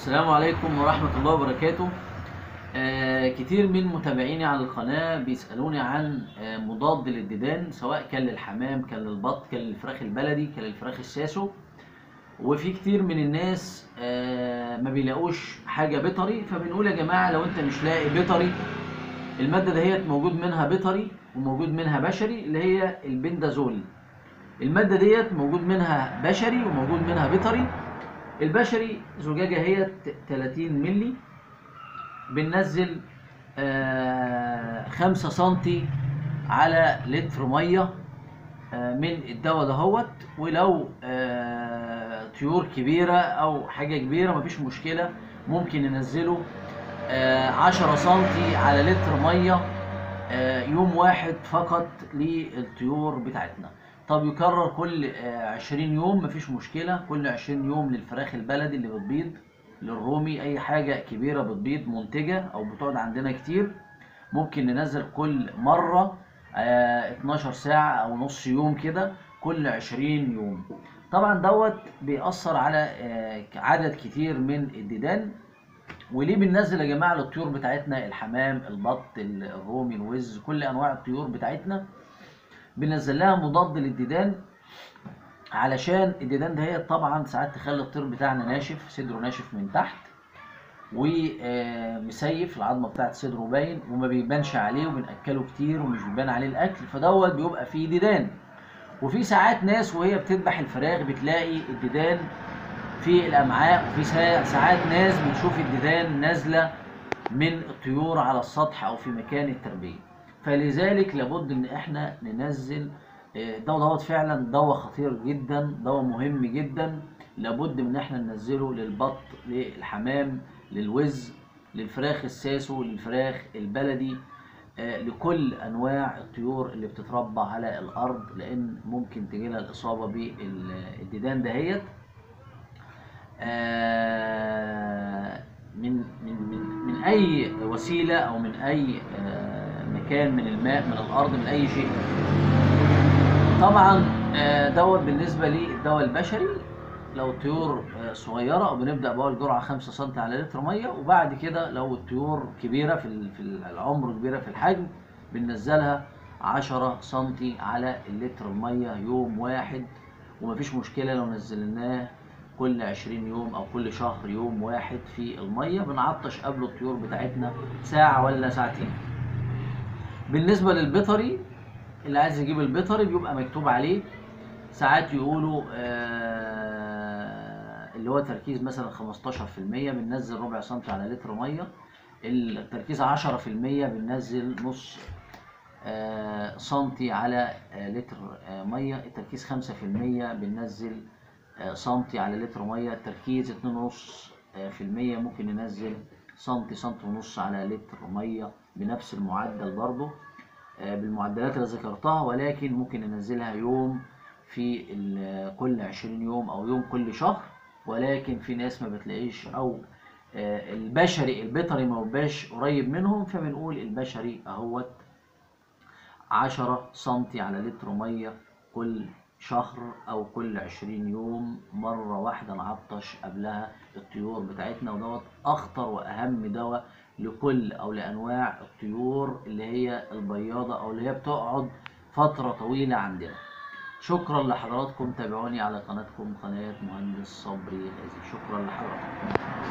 السلام عليكم ورحمة الله وبركاته آه كتير من متابعيني على القناة بيسألوني عن آه مضاد للديدان سواء كان للحمام كان للبط كان للفراخ البلدي كان للفراخ الساسو وفي كتير من الناس آه ما بيلاقوش حاجة بيطري فبنقول يا جماعة لو انت مش لاقي بيطري المادة دهيت موجود منها بيطري وموجود منها بشري اللي هي البندازول المادة ديت موجود منها بشري وموجود منها بيطري البشري زجاجة هي 30 ملي بننزل آه، خمسة سنتي على لتر مية آه، من الدواء دهوت ولو آه، طيور كبيرة أو حاجة كبيرة مفيش مشكلة ممكن ننزله آه، عشرة سنتي على لتر مية آه، يوم واحد فقط للطيور بتاعتنا طب يكرر كل آه، 20 يوم مفيش مشكلة كل 20 يوم للفراخ البلدي اللي بتبيض للرومي اي حاجة كبيرة بتبيض منتجة او بتقعد عندنا كتير ممكن ننزل كل مرة آه، 12 ساعة او نص يوم كده كل 20 يوم طبعا دوت بيأثر على آه، عدد كتير من الديدان وليه بننزل يا جماعة للطيور بتاعتنا الحمام البط الرومي الوز كل انواع الطيور بتاعتنا بننزل لها مضاد للديدان علشان الديدان دهيت طبعا ساعات تخلي الطير بتاعنا ناشف صدره ناشف من تحت ومسيف العظمه بتاعت صدره باين وما بيبانش عليه وبناكله كتير ومش بيبان عليه الاكل فدوت بيبقى فيه ديدان وفي ساعات ناس وهي بتذبح الفراخ بتلاقي الديدان في الامعاء وفي سا- ساعات ناس بنشوف الديدان نازله من الطيور على السطح او في مكان التربيه فلذلك لابد ان احنا ننزل آه، الدواء دوت فعلا دواء خطير جدا دواء مهم جدا لابد من ان احنا ننزله للبط للحمام للوز للفراخ الساسو للفراخ البلدي آه، لكل انواع الطيور اللي بتتربى على الارض لان ممكن تجيلها الاصابه بالديدان دهيت آه، من من من من اي وسيله او من اي آه، مكان من الماء من الارض من اي شيء طبعا آه، دوت بالنسبه للدواء البشري لو الطيور آه، صغيره بنبدا باول جرعه 5 سم على لتر ميه وبعد كده لو الطيور كبيره في ال- في العمر كبيره في الحجم بننزلها 10 سم على اللتر الميه يوم واحد ومفيش مشكله لو نزلناه كل 20 يوم او كل شهر يوم واحد في الميه بنعطش قبل الطيور بتاعتنا ساعه ولا ساعتين بالنسبه للبيطري اللي عايز يجيب البيطري بيبقى مكتوب عليه ساعات يقولوا آه اللي هو تركيز مثلا 15% بننزل ربع سنتي على لتر ميه التركيز 10% بننزل نص آه سنتي على آه لتر آه ميه التركيز 5% بننزل آه سنتي على لتر ميه التركيز 2.5% آه في المية ممكن ننزل سنتي سنتي ونص على لتر ميه بنفس المعدل برضه آه، بالمعدلات اللي ذكرتها ولكن ممكن ننزلها يوم في ال- كل 20 يوم او يوم كل شهر ولكن في ناس ما بتلاقيش او آه، البشري البيطري ما بيبقاش قريب منهم فبنقول البشري اهوت 10 سنتي على لتر ميه كل شهر او كل 20 يوم مره واحده نعطش قبلها الطيور بتاعتنا ودوت اخطر واهم دواء لكل او لانواع الطيور اللي هي البياضه او اللي هي بتقعد فتره طويله عندنا شكرا لحضراتكم تابعوني على قناتكم قناه مهندس صبري غازي شكرا لحضراتكم